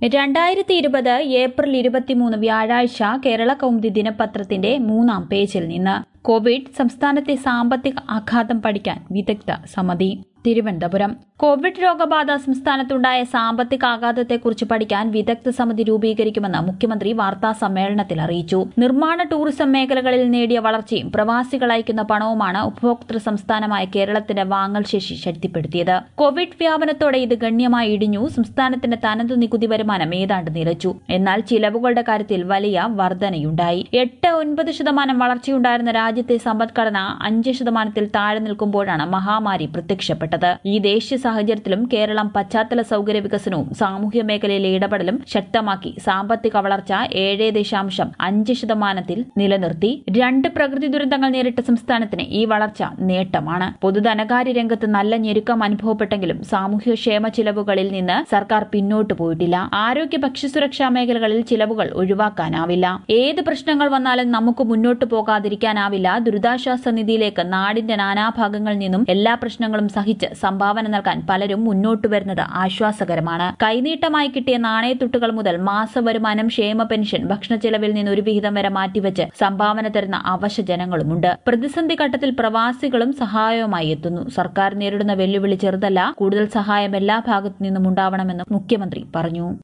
രണ്ടായിരത്തി ഇരുപത് ഏപ്രിൽ ഇരുപത്തിമൂന്ന് വ്യാഴാഴ്ച കേരള കൗമുദി ദിനപത്രത്തിന്റെ മൂന്നാം പേജിൽ നിന്ന് കോവിഡ് സംസ്ഥാനത്തെ സാമ്പത്തിക ആഘാതം പഠിക്കാൻ വിദഗ്ധ സമിതി തിരുവനന്തപുരം കോവിഡ് രോഗബാധ സംസ്ഥാനത്തുണ്ടായ സാമ്പത്തിക ആഘാതത്തെക്കുറിച്ച് പഠിക്കാൻ വിദഗ്ധ സമിതി രൂപീകരിക്കുമെന്ന് മുഖ്യമന്ത്രി വാർത്താ സമ്മേളനത്തിൽ അറിയിച്ചു നിർമ്മാണ ടൂറിസം മേഖലകളിൽ നേടിയ വളർച്ചയും പ്രവാസികൾ അയക്കുന്ന പണവുമാണ് ഉപഭോക്തൃ സംസ്ഥാനമായ കേരളത്തിന്റെ വാങ്ങൽ ശേഷി ശക്തിപ്പെടുത്തിയത് കോവിഡ് വ്യാപനത്തോടെ ഇത് ഗണ്യമായി ഇടിഞ്ഞു സംസ്ഥാനത്തിന്റെ തനതു നികുതി വരുമാനം ഏതാണ്ട് നിലച്ചു എന്നാൽ ചിലവുകളുടെ കാര്യത്തിൽ വലിയ വർധനയുണ്ടായി എട്ട് ഒൻപത് ശതമാനം വളർച്ചയുണ്ടായിരുന്ന രാജ്യത്തെ സമ്പദ്ഘടന അഞ്ച് ശതമാനത്തിൽ താഴെ നിൽക്കുമ്പോഴാണ് മഹാമാരി പ്രത്യക്ഷപ്പെട്ടത് ഈ ദേശീയ സാഹചര്യത്തിലും കേരളം പശ്ചാത്തല സൌകര്യ വികസനവും സാമൂഹ്യ മേഖലയിലെ ഇടപെടലും ശക്തമാക്കി സാമ്പത്തിക വളർച്ച ഏഴ് ദശാംശം അഞ്ച് ശതമാനത്തിൽ നിലനിർത്തി രണ്ട് പ്രകൃതി ദുരന്തങ്ങൾ നേരിട്ട സംസ്ഥാനത്തിന് ഈ വളർച്ച നേട്ടമാണ് പൊതുധനകാര്യ രംഗത്ത് നല്ല ഞെരുക്കം അനുഭവപ്പെട്ടെങ്കിലും സാമൂഹ്യക്ഷേമ ചിലവുകളിൽ നിന്ന് സർക്കാർ പിന്നോട്ട് പോയിട്ടില്ല ആരോഗ്യ ഭക്ഷ്യസുരക്ഷാ മേഖലകളിൽ ചിലവുകൾ ഒഴിവാക്കാനാവില്ല ഏത് പ്രശ്നങ്ങൾ വന്നാലും നമുക്ക് മുന്നോട്ട് പോകാതിരിക്കാനാവില്ല ദുരിതാശ്വാസ നിധിയിലേക്ക് നാടിന്റെ നാനാഭാഗങ്ങളിൽ നിന്നും എല്ലാ പ്രശ്നങ്ങളും സഹിച്ച് സംഭാവന നൽകാൻ പലരും മുന്നോട്ട് വരുന്നത് ആശ്വാസകരമാണ് കൈനീട്ടമായി കിട്ടിയ നാണയത്തുട്ടുകൾ മുതൽ മാസവരുമാനം ക്ഷേമ പെൻഷൻ ഭക്ഷണ ചെലവിൽ നിന്ന് ഒരു വിഹിതം വരെ മാറ്റിവെച്ച് സംഭാവന തരുന്ന അവശ ജനങ്ങളുമുണ്ട് പ്രതിസന്ധി ഘട്ടത്തിൽ പ്രവാസികളും സഹായവുമായി എത്തുന്നു സർക്കാർ നേരിടുന്ന വെല്ലുവിളി ചെറുതല്ല കൂടുതൽ സഹായം എല്ലാ ഭാഗത്തു നിന്നും ഉണ്ടാവണമെന്നും മുഖ്യമന്ത്രി പറഞ്ഞു